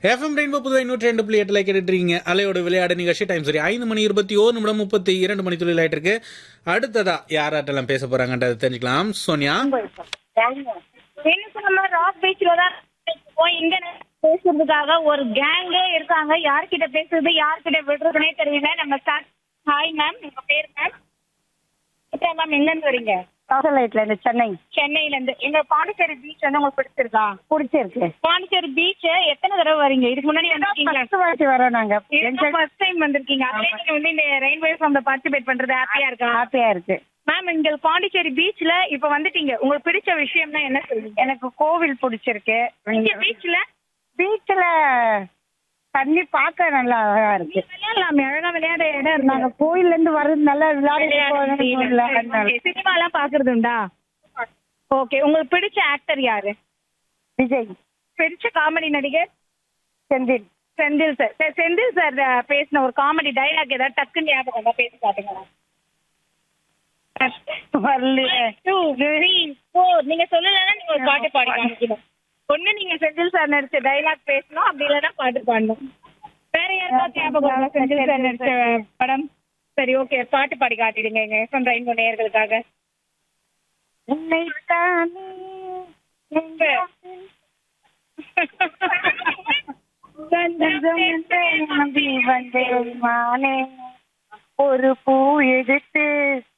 FM rainbow Puduvai நூற்றி ரெண்டு புள்ளி எட்டுல கேட்டுட்டு இருக்கீங்க அலையோட விளையாட நிகழ்ச்சி டைம் சரி ஐந்து மணி இருபத்தி ஓரு நிமிடம் முப்பத்தி இரண்டு மணி தொழில் ஆயிட்டு இருக்கு அடுத்ததா யாராட்டெல்லாம் பேச போறாங்கன்றதை தெரிஞ்சுக்கலாம் சோனியா என்ன நம்ம ராக் பீச்ல தான் இருக்கோம். இங்க பேசுறதுக்காக ஒரு கேங்கே இருக்காங்க யார்கிட்ட பேசுறது யார்கிட்ட விடுறதுனே தெரியல நம்ம ஸ்டார்ட் ஹாய் மேம் உங்க பேர் மேம் அப்புறம் மேம் எங்க இருந்து வரீங்க சாட்டலைட்ல இருந்து சென்னை சென்னையில இருந்து எங்க பாண்டிச்சேரி பீச் வந்து உங்களுக்கு பிடிச்சிருக்கா பிடிச்சிருக்கு பாண்டிச்சேரி பீச் எத்தனை தடவை வரீங்க இதுக்கு முன்னாடி வந்திருக்கீங்களா ஃபர்ஸ்ட் வாட்டி வரோம் நாங்க ஃபர்ஸ்ட் டைம் வந்திருக்கீங்க அப்படியே நீங்க வந்து இந்த ரெயின்போ ஃபார்ம்ல பார்ட்டிசிபேட் பண்றது ஹாப்பியா இருக்கா ஹாப்பியா இருக்கு மேம் இங்க பாண்டிச்சேரி பீச்ல இப்ப வந்துட்டீங்க உங்களுக்கு பிடிச்ச விஷயம்னா என்ன சொல்லுவீங்க எனக்கு கோவில் பிடிச்சிருக்கு இங்க பீச்ல பீச்ல தண்ணி பார்க்க நல்லா அழகா இருக்கு விளையாடலாமே அழகா விளையாட இடம் நாங்க கோயில்ல இருந்து வர்றது நல்லா விளையாடி சினிமா எல்லாம் பாக்குறது உண்டா ஓகே உங்களுக்கு பிடிச்ச ஆக்டர் யாரு விஜய் பிடிச்ச காமெடி நடிகர் Senthil Senthil sir sir Senthil sir பேசின ஒரு காமெடி டைலாக் ஏதாவது டக்குன்னு ஞாபகம் வந்தா பேசி காட்டுங்களா வரலையே டூ த்ரீ ஃபோர் நீங்க சொல்லலைன்னா நீங்க ஒரு பாட்டு பாடி காமிக்கணும் ஒண்ணு நீங்க செந்தில் சார் நடிச்ச டைலாக் பேசணும் அப்படி இல்லைன்னா பாட்டு பாடணும் வேற யாருக்காவது ஞாபகம் இருக்கா செந்தில் சார் நடிச்ச படம் சரி ஓகே பாட்டு பாடி காட்டிடுங்க எங்க எஃப்எம் ரெயின்போ நேயர்களுக்காக உன்னைத்தானே நம்பி வந்தேன் மானே ஒரு பூ எடுத்து